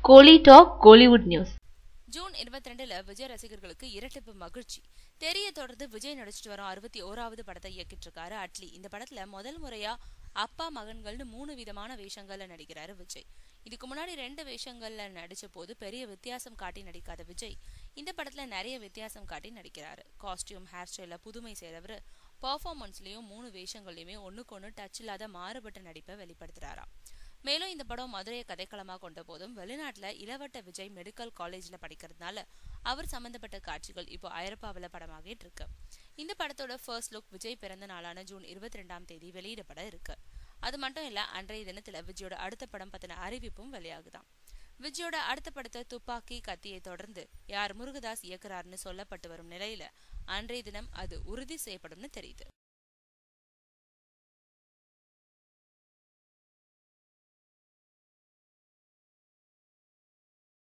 கோலி talk Kollywood news June இருபத்தி ரெண்டுல விஜய் ரசிகர்களுக்கு இரட்டிப்பு மகிழ்ச்சி தெரிய தொடர்ந்து விஜய் நடிச்சிட்டு வரும் அறுபத்தி ஓராவது படத்தை இயக்கிட்டு இருக்காரு அட்லி இந்த படத்துல முதல் முறையா அப்பா மகன்கள்னு மூணு விதமான வேஷங்கள்ல நடிக்கிறாரு விஜய் இதுக்கு முன்னாடி ரெண்டு வேஷங்கள்ல நடிச்ச போது பெரிய வித்தியாசம் காட்டி நடிக்காத விஜய் இந்த படத்துல நிறைய வித்தியாசம் காட்டி நடிக்கிறாரு காஸ்டியூம் ஹேர் ஸ்டைல புதுமை செய்றவர் பர்ஃபார்மன்ஸ்லயும் மூணு வேஷங்கள்லயுமே ஒண்ணுக்கு ஒண்ணு டச் இல்லாத மாறுபட்ட நடிப்பை வெளிப்படுத்துறாராம் மேலும் இந்த படம் மதுரையை கதைக்களமா கொண்ட போதும் வெளிநாட்டுல இளவட்ட விஜய் மெடிக்கல் காலேஜ்ல படிக்கிறதுனால அவர் சம்பந்தப்பட்ட காட்சிகள் இப்போ ஐரோப்பாவில் படமாகிட்டு இருக்கு இந்த படத்தோட ஃபர்ஸ்ட் லுக் விஜய் பிறந்த நாளான ஜூன் இருபத்தி ரெண்டாம் தேதி வெளியிடப்பட இருக்கு அது மட்டும் இல்ல அன்றைய தினத்துல விஜயோட அடுத்த படம் பத்தின அறிவிப்பும் வெளியாகுதாம் விஜயோட அடுத்த படத்தை துப்பாக்கி கத்தியை தொடர்ந்து யார் முருகதாஸ் இயக்குறாருன்னு சொல்லப்பட்டு வரும் நிலையில அன்றைய தினம் அது உறுதி செய்யப்படும்னு தெரியுது